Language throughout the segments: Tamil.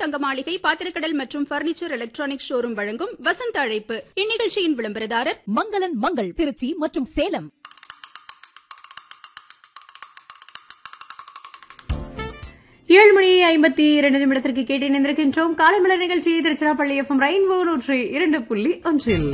தங்க மாளிகை பாத்திரக்கடல் மற்றும் பர்னிச்சர் எலக்ட்ரானிக் ஷோரூம் வழங்கும் வசந்த அழைப்பு இந்நிகழ்ச்சியின் விளம்பரதாரர் மங்களன் மங்கள் திருச்சி மற்றும் சேலம் ஏழு மணி ஐம்பத்தி இரண்டு நிமிடத்திற்கு கேட்டு இணைந்திருக்கின்றோம் காலை மலர் நிகழ்ச்சி திருச்சிராப்பள்ளி எஃப்எம் ரெயின்போ நூற்றி இரண்டு புள்ளி ஒன்றில்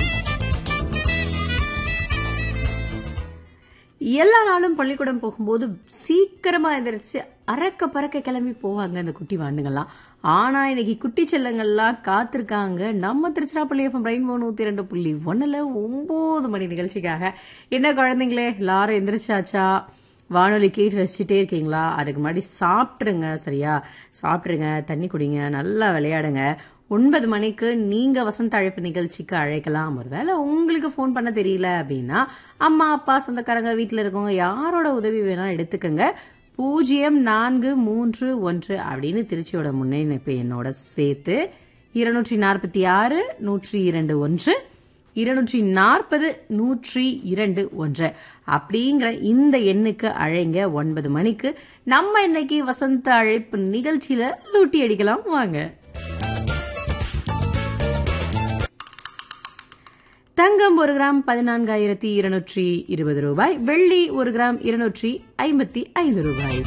எல்லா நாளும் பள்ளிக்கூடம் போகும்போது சீக்கிரமா எந்திரிச்சு அறக்க பறக்க கிளம்பி போவாங்க அந்த குட்டி வாண்டுங்கள்லாம் ஆனா இன்னைக்கு குட்டி செல்லங்கள்லாம் காத்திருக்காங்க நம்ம திருச்சிராப்பள்ளி எஃப்எம் ரெயின்போ நூத்தி இரண்டு புள்ளி ஒண்ணுல ஒன்பது மணி நிகழ்ச்சிக்காக என்ன குழந்தைங்களே எல்லாரும் எந்திரிச்சாச்சா வானொலி கேட்டு ரசிச்சுட்டே இருக்கீங்களா அதுக்கு முன்னாடி சாப்பிட்ருங்க சரியா சாப்பிட்ருங்க தண்ணி குடிங்க நல்லா விளையாடுங்க ஒன்பது மணிக்கு நீங்க வசந்த அழைப்பு நிகழ்ச்சிக்கு அழைக்கலாம் ஒருவேளை உங்களுக்கு ஃபோன் பண்ண தெரியல அப்படின்னா அம்மா அப்பா சொந்தக்காரங்க வீட்டில் இருக்கவங்க யாரோட உதவி வேணா எடுத்துக்கோங்க பூஜ்ஜியம் நான்கு மூன்று ஒன்று அப்படின்னு திருச்சியோட முன்னிணைப்பு என்னோட சேர்த்து இருநூற்றி நாற்பத்தி ஆறு நூற்றி இரண்டு ஒன்று இருநூற்றி நாற்பது நூற்றி இரண்டு ஒன்று அப்படிங்கிற இந்த எண்ணுக்கு அழைங்க ஒன்பது மணிக்கு நம்ம இன்னைக்கு வசந்த அழைப்பு நிகழ்ச்சியில லூட்டி அடிக்கலாம் வாங்க தங்கம் ஒரு கிராம் பதினான்காயிரத்தி இருநூற்றி இருபது ரூபாய் வெள்ளி ஒரு கிராம் இருநூற்றி ஐம்பத்தி ஐந்து ரூபாய்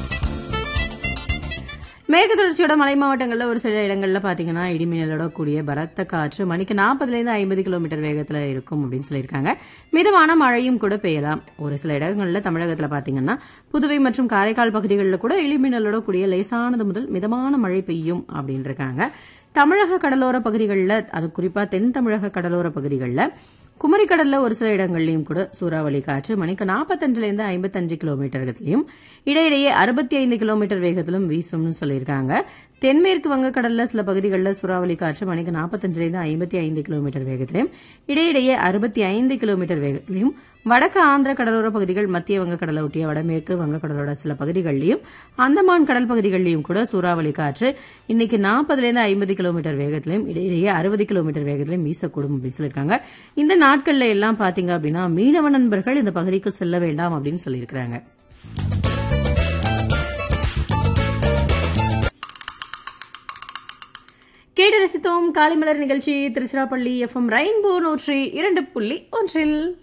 மேற்கு தொடர்ச்சியோட மலை மாவட்டங்களில் ஒரு சில இடங்கள்ல பாத்தீங்கன்னா இடிமின்னலோட கூடிய பலத்த காற்று மணிக்கு நாற்பதுல இருந்து ஐம்பது கிலோமீட்டர் வேகத்துல இருக்கும் அப்படின்னு சொல்லியிருக்காங்க மிதமான மழையும் கூட பெய்யலாம் ஒரு சில இடங்கள்ல தமிழகத்துல பாத்தீங்கன்னா புதுவை மற்றும் காரைக்கால் பகுதிகளில் கூட இடிமின்னலோட கூடிய லேசானது முதல் மிதமான மழை பெய்யும் அப்படின்னு இருக்காங்க தமிழக கடலோர பகுதிகளில் அது குறிப்பா தென் தமிழக கடலோர பகுதிகளில் குமரிக்கடல்ல ஒரு சில இடங்கள்லயும் கூட சூறாவளி காற்று மணிக்கு நாற்பத்தஞ்சுல இருந்து ஐம்பத்தஞ்சு கிலோமீட்டர் வேகத்திலையும் இடையிடையே அறுபத்தி ஐந்து கிலோமீட்டர் வேகத்திலும் வீசும்னு சொல்லியிருக்காங்க தென்மேற்கு வங்கக்கடல்ல சில பகுதிகளில் சூறாவளி காற்று மணிக்கு நாற்பத்தஞ்சுல இருந்து ஐம்பத்தி ஐந்து கிலோமீட்டர் வேகத்திலையும் இடையிடையே அறுபத்தி ஐந்து கிலோமீட்டர் வேகத்திலையும் வடக்கு ஆந்திர கடலோர பகுதிகள் மத்திய வங்கக்கடலை ஒட்டிய வடமேற்கு வங்கக்கடலோட சில பகுதிகளிலும் அந்தமான் கடல் பகுதிகளிலும் கூட சூறாவளி காற்று இன்னைக்கு நாற்பதுல இருந்து ஐம்பது கிலோமீட்டர் வேகத்திலையும் இடையிடையே அறுபது கிலோமீட்டர் வேகத்திலையும் வீசக்கூடும் அப்படின்னு சொல்லியிருக்காங்க இந்த நாட்கள்ல எல்லாம் பாத்தீங்க அப்படின்னா மீனவ நண்பர்கள் இந்த பகுதிக்கு செல்ல வேண்டாம் அப்படின்னு சொல்லியிருக்கிறாங்க கேட்டு ரசித்தோம் காலைமலர் நிகழ்ச்சி திருச்சிராப்பள்ளி எஃப்எம் ரெயின்போ நூற்றி இரண்டு புள்ளி ஒன்றில்